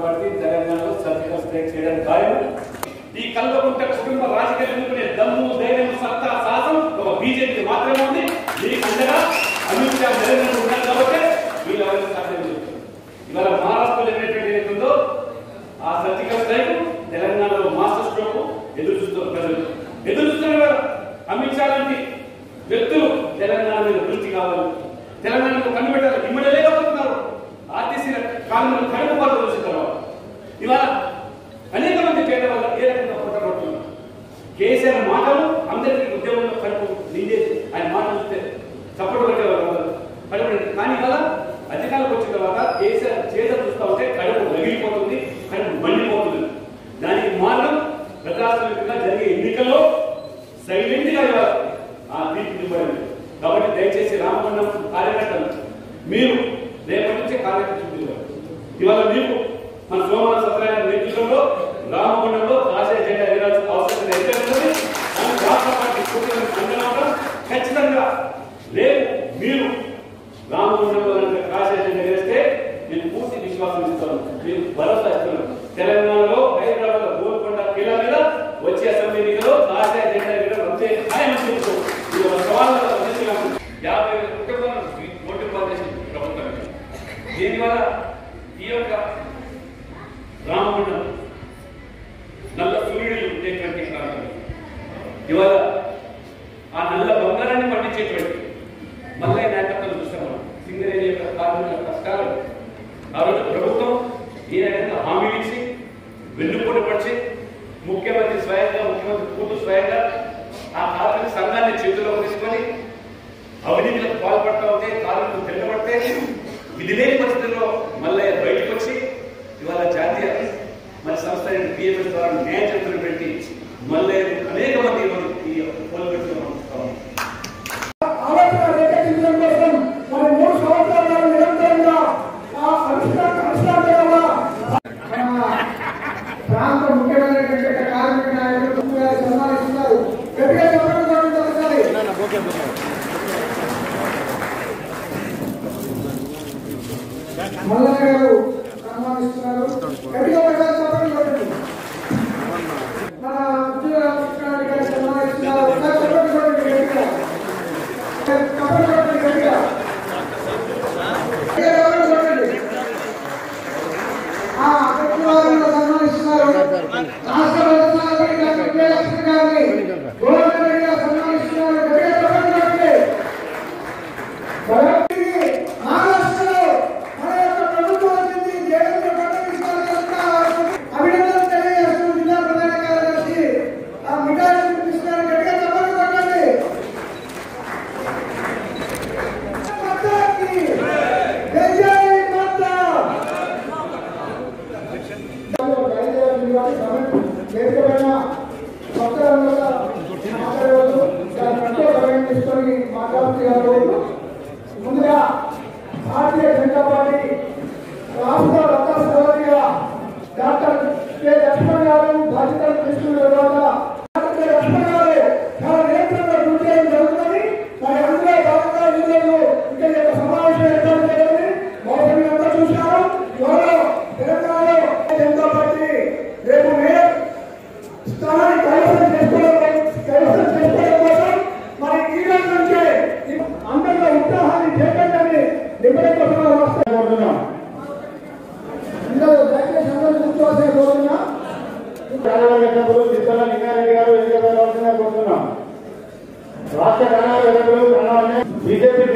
Party తెలంగాణలో surgical strike చేయడం ఖాయం ఈ కల్వకుంట కుటుంబ రాజకీయాలు ఎన్నుకునే దమ్ము ధైర్యం సత్తా సాహసం ఒక బీజేపీ మాత్రమే ఉంది మీకు అంతగా అమిత్ షా నరేంద్ర మోదీ ఉన్నారు కాబట్టి వీళ్ళెవరికి సాధ్యం లేదు ఇవాళ మహారాష్ట్రలో జరిగినటువంటి ఏదైతుందో ఆ సర్జికల్ స్ట్రైక్ తెలంగాణలో మాస్టర్ స్ట్రోక్ ఎదురు చూస్తున్నారు ప్రజలు ఎదురు చూస్తున్నారు అమిత్ షా లాంటి వ్యక్తులు తెలంగాణ మీద దృష్టి కావాలి తెలంగాణకు కన్ను పెట్టాలి ఇమ్మడి లేకపోతున్నారు ఆర్టీసీ కాలంలో కడుపు పాటు చూసిన తర్వాత ఇవాళ అనేక మంది పేదవాళ్ళు ఏ రకంగా పుట్టబడుతున్నారు కేసీఆర్ మాటలు అందరికీ ఉద్యోగంలో కడుపు నిండేసి ఆయన మాటలు చూస్తే చప్పట్లు పెట్టేవాళ్ళు కడుపు కానీ ఇవాళ అధికారులకు వచ్చిన తర్వాత కేసీఆర్ చేత చూస్తూ ఉంటే కడుపు రగిలిపోతుంది కడుపు మండిపోతుంది దానికి మార్గం ప్రజాస్వామ్యంగా జరిగే ఎన్నికల్లో సైలెంట్ గా ఇవ్వాలి ఆ తీర్పు ఇవ్వడం కాబట్టి దయచేసి రామగుండం కార్యకర్తలు మీరు రేపటి నుంచి కార్యకర్తలు ఇవ్వాలి ఇవాళ మీకు మన సోమవార సత్యనారాయణ నేతృత్వంలో రామగుండంలో కాశీ జెండా ఎగరాల్సిన అవసరం ఎంత ఉంటుంది దానికి రాష్ట్ర పార్టీ పూర్తిగా అంగనవడం ఖచ్చితంగా రేపు మీరు రామగుండంలో కనుక కాశీ జెండా ఎగరేస్తే నేను పూర్తి విశ్వాసం ఇస్తాను మీరు భరోసా ఇస్తున్నాను తెలంగాణలో హైదరాబాద్ గోల్కొండ కిలా మీద వచ్చే అసెంబ్లీ ఎన్నికలో కాశీ జెండా ఎగరడం అంతే ఖాయం అని చెప్తూ ఇది ఒక సవాల్ యాభై వేల కుటుంబాలను ఓటు పాల్చేసి ప్రభుత్వం దీనివల్ల ఈ యొక్క రామగుండం నల్ల సూర్యుడు ఉండేటువంటి ప్రాంతం ఇవాళ ఆ నల్ల బంగారాన్ని పండించేటువంటి మల్లయ్య నాయకత్వం చూస్తాం మనం సింగరేణి యొక్క కార్మికుల కష్టాలు ఆ రోజు ప్రభుత్వం ఏ రకంగా హామీ ఇచ్చి వెన్నుపోటు పడిచి ముఖ్యమంత్రి స్వయంగా ముఖ్యమంత్రి కూతురు స్వయంగా ఆ కార్మిక సంఘాన్ని చేతిలో తీసుకొని అవినీతిలకు పాల్పడతా ఉంటే కార్మికులు తిరగబడితే ఇది లేని పరిస్థితుల్లో మల్లయ్య బయటకు వచ్చి ఇవాళ జాతీయ మరి సంస్థ పిఎఫ్ఎస్ ద్వారా న్యాయ చరిత్రను పెట్టి మల్లయ్య అనేక మంది ఈరోజు ఈ పోల్ పెట్టుకుని ఆలోచన రేకెత్తించడం కోసం మరి మూడు సంవత్సరాలు నిరంతరంగా ఆ అనుష్ఠాన అనుష్ఠానంగా మన ప్రాంత ముఖ్యమైనటువంటి కార్మిక నాయకులు తొమ్మిది సన్మానిస్తున్నారు గట్టిగా చెప్పడం జరుగుతుంది మల్లయ్య గారు సన్మానిస్తున్నారు గట్టిగా ఒకసారి చెప్పడం జరుగుతుంది మన ఉద్యోగ కృష్ణారెడ్డి గారు సన్మానిస్తున్నారు ఒకసారి చెప్పడం జరుగుతుంది గట్టిగా కబడ్డీ కొట్టండి గట్టిగా. గట్టిగా కబడ్డీ కొట్టండి. ఆ, అక్కడికి వారిని సన్మానిస్తున్నారు. రాష్ట్ర వ్యవసాయ డాక్టర్ విజయలక్ష్మి గారిని గోవర్ధన్ రెడ్డి గారు సన్మానిస్తున్నారు. గట్టిగా కబడ్డీ కొట్టండి. భగవంతుడికి మహారాష్ట్రలో మన యొక్క ప్రభుత్వం వచ్చింది. దేవేంద్ర ఫడ్నవీస్ గారి యొక్క అభినందనలు తెలియజేస్తూ జిల్లా ప్రధాన కార్యదర్శి ఆ మిఠాయి కృష్ణారావు గట్టిగా కబడ్డీ కొట్టండి. మాతాకి జై జై మాతా ముందుగా భారతీయ జనతా పార్టీ రాష్ట్ర రత్న సోదరిగా డాక్టర్ కె లక్ష్మణ్ గారు బాధ్యతలు తీసుకున్న తర్వాత డాక్టర్ కె లక్ష్మణ్ గారు చాలా నిరంతరంగా కృషి చేయడం జరుగుతుంది మరి అందులో భాగంగా ఈరోజు ఇక్కడ యొక్క సమావేశం ఏర్పాటు చేయాలని బహుశా మీరు అందరూ చూశారు త్వరలో తెలంగాణలో జనతా పార్టీ రేపు మేయర్ స్థానాన్ని కైవసం చేసుకోవడం కైవసం చేసుకోవడం కోసం మరి ఈ రోజు నుంచే అందరిలో ఉత్సాహాన్ని చేపట్టని నిబంధన కోసం వస్తున్నాం అందరూ దయచేసి అందరూ కూర్చోవాల్సిన కోరుతున్నా తెలంగాణ సభ్యులు తిప్పల లింగారెడ్డి గారు ఎన్నిక రావాల్సిందిగా కోరుతున్నాం రాష్ట్ర కళా సభ్యులు బీజేపీ